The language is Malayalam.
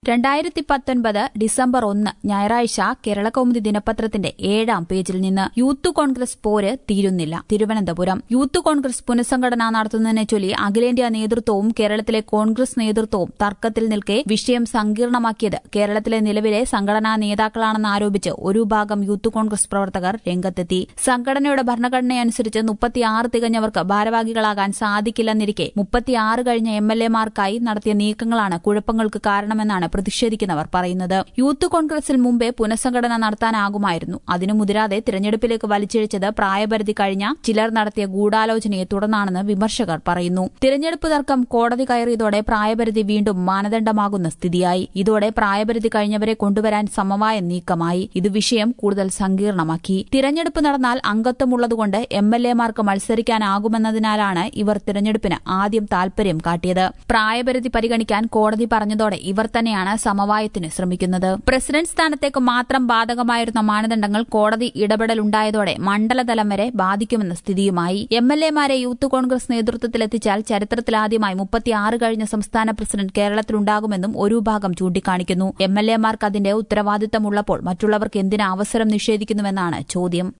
രണ്ടായിരത്തി പത്തൊൻപത് ഡിസംബർ ഒന്ന് ഞായറാഴ്ച കേരളകൗമുദി ദിനപത്രത്തിന്റെ ഏഴാം പേജിൽ നിന്ന് യൂത്ത് കോൺഗ്രസ് പോര് തീരുന്നില്ല തിരുവനന്തപുരം യൂത്ത് കോൺഗ്രസ് പുനഃസംഘടന നടത്തുന്നതിനെ ചൊല്ലി അഖിലേന്ത്യാ നേതൃത്വവും കേരളത്തിലെ കോൺഗ്രസ് നേതൃത്വവും തർക്കത്തിൽ നിൽക്കെ വിഷയം സങ്കീർണമാക്കിയത് കേരളത്തിലെ നിലവിലെ സംഘടനാ നേതാക്കളാണെന്ന് ആരോപിച്ച് ഒരു ഭാഗം യൂത്ത് കോൺഗ്രസ് പ്രവർത്തകർ രംഗത്തെത്തി സംഘടനയുടെ ഭരണഘടനയനുസരിച്ച് മുപ്പത്തിയാറ് തികഞ്ഞവർക്ക് ഭാരവാഹികളാകാൻ സാധിക്കില്ലെന്നിരിക്കെ മുപ്പത്തിയാറ് കഴിഞ്ഞ എം എൽ എമാർക്കായി നടത്തിയ നീക്കങ്ങളാണ് കുഴപ്പങ്ങൾക്ക് കാരണമെന്നാണ് പ്രതിഷേധിക്കുന്നവർ പറയുന്നത് യൂത്ത് കോൺഗ്രസിൽ മുമ്പേ പുനഃസംഘടന നടത്താനാകുമായിരുന്നു അതിനു മുതിരാതെ തിരഞ്ഞെടുപ്പിലേക്ക് വലിച്ചിഴച്ചത് പ്രായപരിധി കഴിഞ്ഞ ചിലർ നടത്തിയ ഗൂഢാലോചനയെ തുടർന്നാണെന്ന് വിമർശകർ പറയുന്നു തിരഞ്ഞെടുപ്പ് തർക്കം കോടതി കയറിയതോടെ പ്രായപരിധി വീണ്ടും മാനദണ്ഡമാകുന്ന സ്ഥിതിയായി ഇതോടെ പ്രായപരിധി കഴിഞ്ഞവരെ കൊണ്ടുവരാൻ സമവായ നീക്കമായി ഇത് വിഷയം കൂടുതൽ സങ്കീർണമാക്കി തിരഞ്ഞെടുപ്പ് നടന്നാൽ അംഗത്വമുള്ളതുകൊണ്ട് എം എൽ എമാർക്ക് മത്സരിക്കാനാകുമെന്നതിനാലാണ് ഇവർ തിരഞ്ഞെടുപ്പിന് ആദ്യം താൽപര്യം കാട്ടിയത് പ്രായപരിധി പരിഗണിക്കാൻ കോടതി പറഞ്ഞതോടെ ഇവർ തന്നെയാണ് സമവായത്തിന് ശ്രമിക്കുന്നത് പ്രസിഡന്റ് സ്ഥാനത്തേക്ക് മാത്രം ബാധകമായിരുന്ന മാനദണ്ഡങ്ങൾ കോടതി ഇടപെടലുണ്ടായതോടെ മണ്ഡലതലം വരെ ബാധിക്കുമെന്ന സ്ഥിതിയുമായി എം എൽ എമാരെ യൂത്ത് കോൺഗ്രസ് നേതൃത്വത്തിലെത്തിച്ചാൽ ചരിത്രത്തിലാദ്യമായി മുപ്പത്തിയാറ് കഴിഞ്ഞ സംസ്ഥാന പ്രസിഡന്റ് കേരളത്തിലുണ്ടാകുമെന്നും ഒരു ഭാഗം ചൂണ്ടിക്കാണിക്കുന്നു എം എൽ എമാർക്ക് അതിന്റെ ഉത്തരവാദിത്തമുള്ളപ്പോൾ മറ്റുള്ളവർക്ക് എന്തിന് അവസരം നിഷേധിക്കുന്നുവെന്നാണ് ചോദ്യം